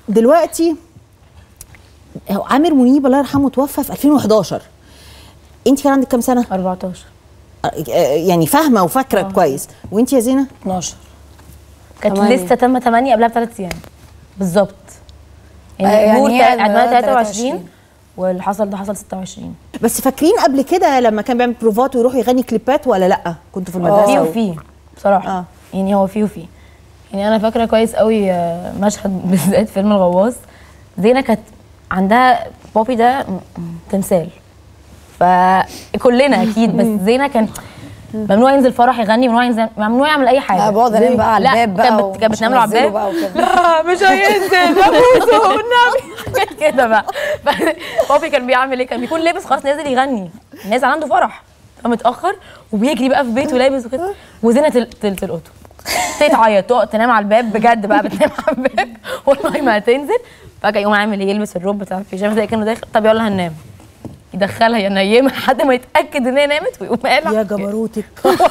دلوقتي هو عامر منيب الله يرحمه توفى في 2011 انت كان عندك كام سنه 14 آه، يعني فاهمه وفاكره كويس وانت يا زينه 12 كانت تمانية. لسه تم 8 قبلها بثلاث ايام بالظبط آه، يعني يعني الجمهور هي كان عندنا 23. 23 واللي حصل ده حصل 26 بس فاكرين قبل كده لما كان بيعمل بروفات ويروح يغني كليبات ولا لا كنتوا في في المدرسه وفي بصراحه آه. آه. يعني هو في وفي يعني انا فاكره كويس قوي آه، مشهد بالذات فيلم الغواص زينه كانت عندها بوبي ده م- م- تمثال فكلنا اكيد بس زينه كان ممنوع ينزل فرح يغني ممنوع ينزل ممنوع يعمل اي حاجه لا بقعد انام بقى على لا، الباب بقى كانت بت- كانت ومش بتنام له على هنزله الباب بقى وكده. لا مش هينزل ببوسه والنبي حاجات كده بقى بابي كان بيعمل ايه كان بيكون لابس خلاص نازل يغني نازل عنده فرح فمتاخر وبيجري بقى في بيته لابس وكده وزينه تل- تل- تلقطه تبتدي تعيط تقعد تنام على الباب بجد بقى بتنام على الباب والله ما هتنزل فجاه يقوم عامل ايه يلبس الروب بتاع البيجامه زي كانه داخل طب يلا هننام يدخلها ينيمها لحد ما يتاكد ان هي نامت ويقوم قالع يا جبروتك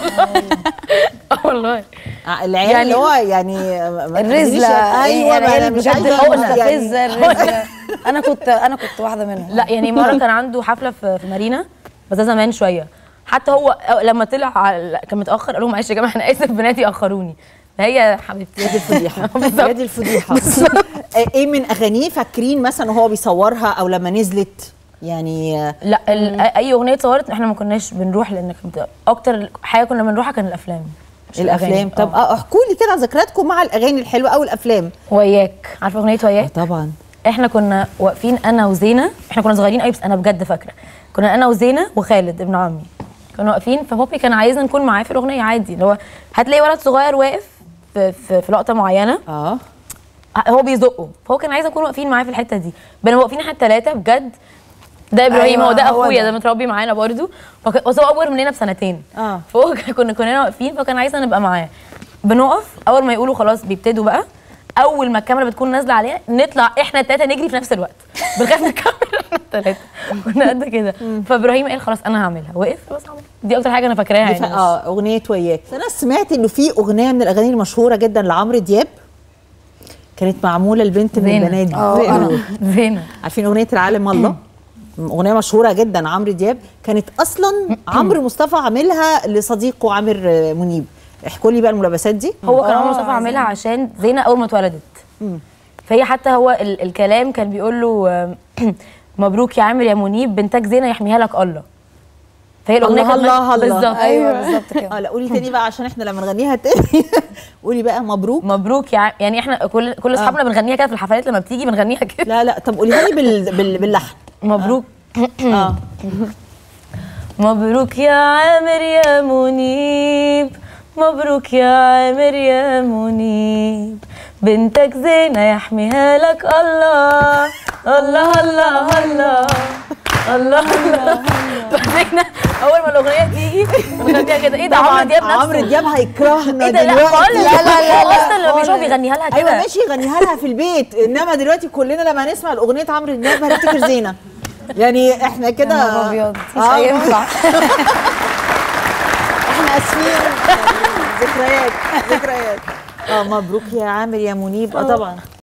اه والله آه، العيال يعني- اللي هو يعني ما الرزله تخليش- ايوه ما انا مش بجد عايزه مستفزه الرزله انا كنت انا كنت واحده منهم لا يعني مره كان عنده حفله في في مارينا بس ده زمان شويه حتى هو لما طلع على- كان متاخر قال لهم معلش يا جماعه انا اسف بناتي اخروني فهي حبيبتي يا دي الفضيحه يا بالظبط دي الفضيحه آه، ايه من اغانيه فاكرين مثلا وهو بيصورها او لما نزلت يعني آه، لا ال- اي اغنيه اتصورت احنا ما كناش بنروح لان كانت اكتر حاجه كنا بنروحها كان الافلام مش الافلام الأغاني. طب آه. آه، احكوا لي كده عن ذكرياتكم مع الاغاني الحلوه او الافلام وياك عارفه اغنيه وياك طبعا احنا كنا واقفين انا وزينه احنا كنا صغيرين قوي بس انا بجد فاكره كنا انا وزينه وخالد ابن عمي كنا واقفين فبابي كان عايزنا نكون معاه في الاغنيه عادي اللي هو هتلاقي ولد صغير واقف في, في, في لقطه معينه اه هو بيزقه فهو كان عايز نكون واقفين معاه في الحته دي بينما واقفين احنا الثلاثه بجد ده ابراهيم أيوة، هو ده هو اخويا ده. ده متربي معانا برضو وك- بس هو اكبر مننا بسنتين اه فهو ك- كنا كلنا واقفين فكان عايزنا نبقى معاه بنقف اول ما يقولوا خلاص بيبتدوا بقى اول ما الكاميرا بتكون نازله علينا نطلع احنا الثلاثه نجري في نفس الوقت بنخاف من الكاميرا احنا الثلاثه كنا قد كده فابراهيم قال خلاص انا هعملها وقف بس عمل دي اكتر حاجه انا فاكراها دي ف- يعني اه اغنيه وياك بس انا سمعت انه في اغنيه من الاغاني المشهوره جدا لعمرو دياب كانت معموله لبنت من زينة. البنات دي اه، زينة. أنا. زينه عارفين اغنيه العالم الله اغنيه مشهوره جدا عمرو دياب كانت اصلا عمرو مصطفى عاملها لصديقه عامر منيب احكوا لي بقى الملابسات دي هو كان آه، عمر مصطفى عاملها عشان زينه اول ما اتولدت فهي حتى هو ال الكلام كان بيقول له آم، مبروك يا عامر يا منيب بنتك زينه يحميها لك الله فهي الاغنيه الله كانت الله ماشية- الله. بالظبط ايوه بالظبط كده اه لا قولي تاني بقى عشان احنا لما نغنيها تاني قولي بقى مبروك مبروك يا عم يعني احنا كل كل اصحابنا بنغنيها كده في الحفلات لما بتيجي بنغنيها كده لا لا طب قوليها لي بال... بال... باللحن مبروك اه مبروك يا عامر يا منيب مبروك يا عامر يا منيب بنتك زينة يحميها لك الله الله الله الله الله الله فزينة اول ما الاغنيه تيجي بنغنيها كده ايه ده عمرو دياب نفسه عمرو دياب هيكرهنا ايه ده لا دلوقتي خالص لا لا لا هو اصلا لما بيشوف خالص. بيغنيها لها ايوه كده ماشي يغنيها لها في البيت انما دلوقتي كلنا لما نسمع الاغنيه عمرو دياب هنفتكر زينه يعني احنا كده يا نهار ابيض مش آه. هينفع احنا اسفين ذكريات ذكريات اه مبروك يا عامر يا منيب اه طبعا